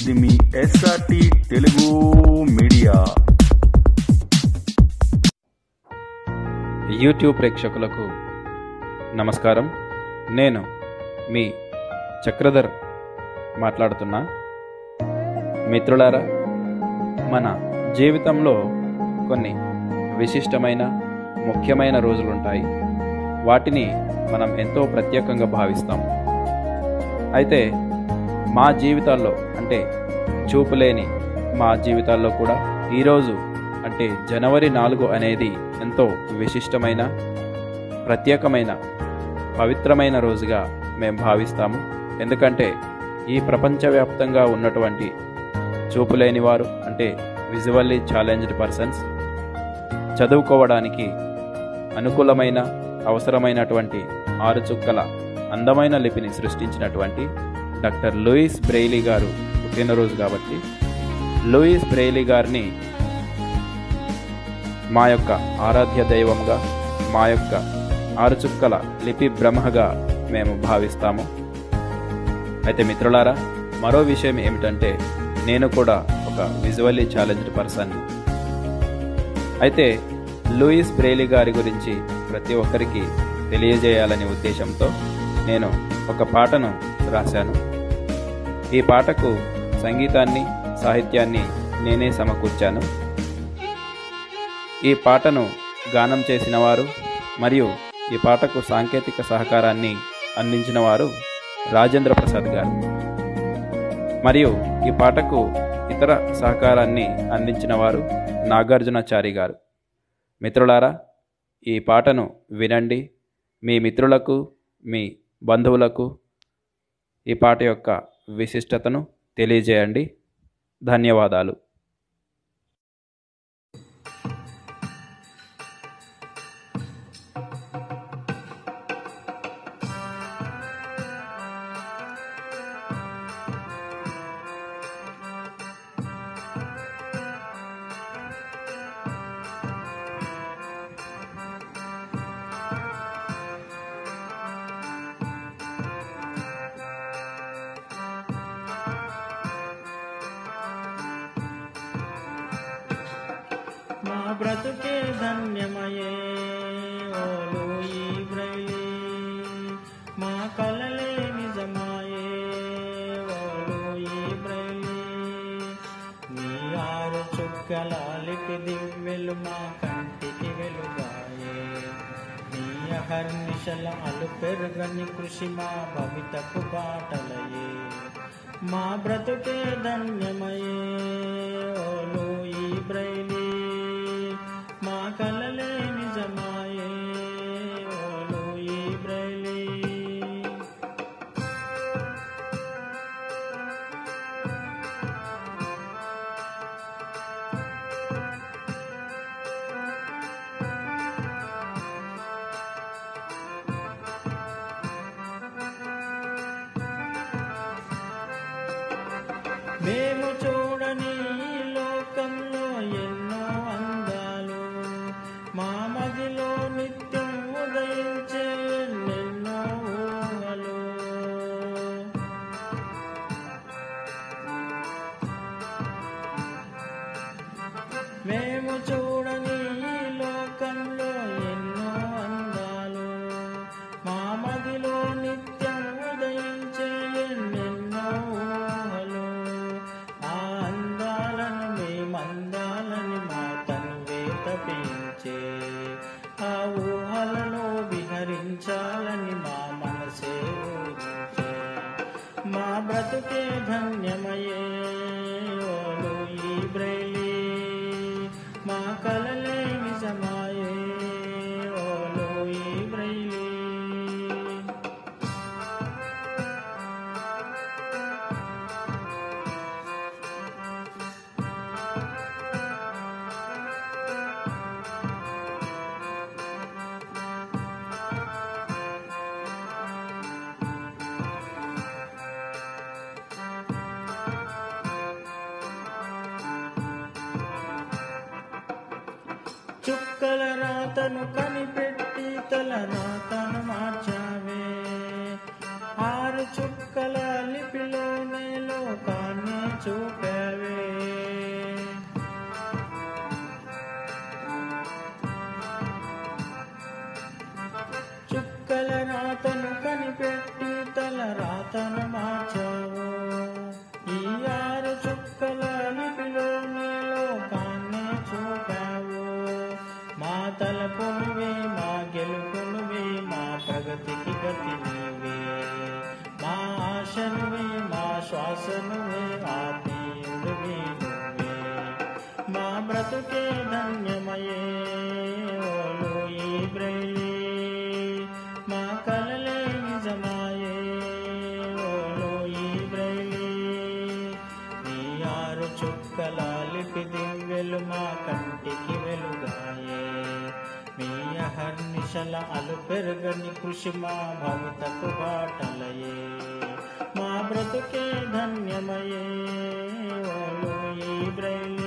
ఇది మీ SRT Telugu media YouTube ప్రేక్షకులకు నమస్కారం నేను మీ చక్రధర్ మాట్లాడుతున్నా మిత్రులారా మన జీవితంలో కొన్ని విశిష్టమైన ముఖ్యమైన రోజులుంటాయి వాటిని మనం ఎంతో ప్రత్యేకంగా భావిస్తాం అయితే మా జీవితాల్లో అంటే చూపులేని మా జీవితాల్లో కూడా ఈరోజు అంటే జనవరి నాలుగు అనేది ఎంతో విశిష్టమైన ప్రత్యేకమైన పవిత్రమైన రోజుగా మేము భావిస్తాము ఎందుకంటే ఈ ప్రపంచవ్యాప్తంగా ఉన్నటువంటి చూపులేని వారు అంటే విజువల్లీ ఛాలెంజ్డ్ పర్సన్స్ చదువుకోవడానికి అనుకూలమైన అవసరమైనటువంటి ఆరు చుక్కల అందమైన లిపిని సృష్టించినటువంటి డాక్టర్ లూయిస్ బ్రెయిలీ గారు పుట్టినరోజు కాబట్టి లూయిస్ బ్రెయిలీ గారిని మా యొక్క ఆరాధ్య దైవంగా మా యొక్క ఆరు చుక్కల లిపి బ్రహ్మగా మేము భావిస్తాము అయితే మిత్రులారా మరో విషయం ఏమిటంటే నేను కూడా ఒక విజువల్లీ ఛాలెంజ్డ్ పర్సన్ అయితే లూయిస్ బ్రేలీ గారి గురించి ప్రతి ఒక్కరికి తెలియజేయాలనే ఉద్దేశంతో నేను ఒక పాటను రాశాను ఈ పాటకు సంగీతాన్ని సాహిత్యాన్ని నేనే సమకూర్చాను ఈ పాటను గానం చేసిన వారు మరియు ఈ పాటకు సాంకేతిక సహకారాన్ని అందించిన వారు రాజేంద్ర ప్రసాద్ గారు మరియు ఈ పాటకు ఇతర సహకారాన్ని అందించిన వారు నాగార్జునాచారి గారు మిత్రులారా ఈ పాటను వినండి మీ మిత్రులకు మీ బంధువులకు ఈ పాట యొక్క విశిష్టతను తెలియజేయండి ధన్యవాదాలు మా బ్రతుకే ధన్యమయే ఓలు ఈ బ్రైలి మా కలలే నిజమాయే ఓలు ఈ బ్రైలి నీ ఆరు చుక్కల లిపి దివ్వెలు మా కంటికి వెలుగాయే నీ అహర్నిశల అలు పెరుగని కృషి మా భవితకు బాటలయే మా బ్రతుకే ధన్యమయే ఓలు ఈ బ్రైలి మా కలలే నిజమాయే ఓలు ఈ బ్రైలి మేము చూడని ఈ లోకంలో ఎన్నో అందాలు మా మదిలో నిత్యం ఉదయించే ఎన్నెన్నో ఊహలు మేము చూడని ఈ లోకంలో ఎన్నో అందాలు మా మదిలో నిత్యం ఉదయించే ఎన్నెన్నో ఊహలు ఆ అందాలను మేమందాలని మా తనువే తపించే ఆ ఊహలలో విహరించాలని మా మనసే ఊహించే మా బ్రతుకే ధన్యమయే ఓలు ఈ బ్రైలి మా కలలే నిజమాయే ఓలు ఈ బ్రైలి చుక్కల రాతను కనిపెట్టి తల రాతను మార్చావే ఆరు చుక్కల లిపిలోనే లోకాన్ని చూపవే చుక్కల రాతను కనిపెట్టి తల రాతను మార్చావు ఈ ఆరు చుక్కల లిపిలో నీ లోకాన్ని చూపావు మా తలపునువే మా గెలుపునువే మా ప్రగతికి గతి నీవే మా ఆశనువే మా శ్వాసనువే ఆత్మీయుడువే నువ్వే మా బ్రతుకే ధన్యమయే ఓలు ఈ బ్రైలే మా కలలే నిజమాయే ఓలు ఈ బ్రైలే నీ ఆరు చుక్కల లిపి దివ్యలు మా కంటికి వెలుగాయే మీ అహర్నిశల అలు పెరగని కృషి మా భవితకు బాటలయే మా బ్రతుకే ధన్యమయే ఓలు ఈ బ్రైలే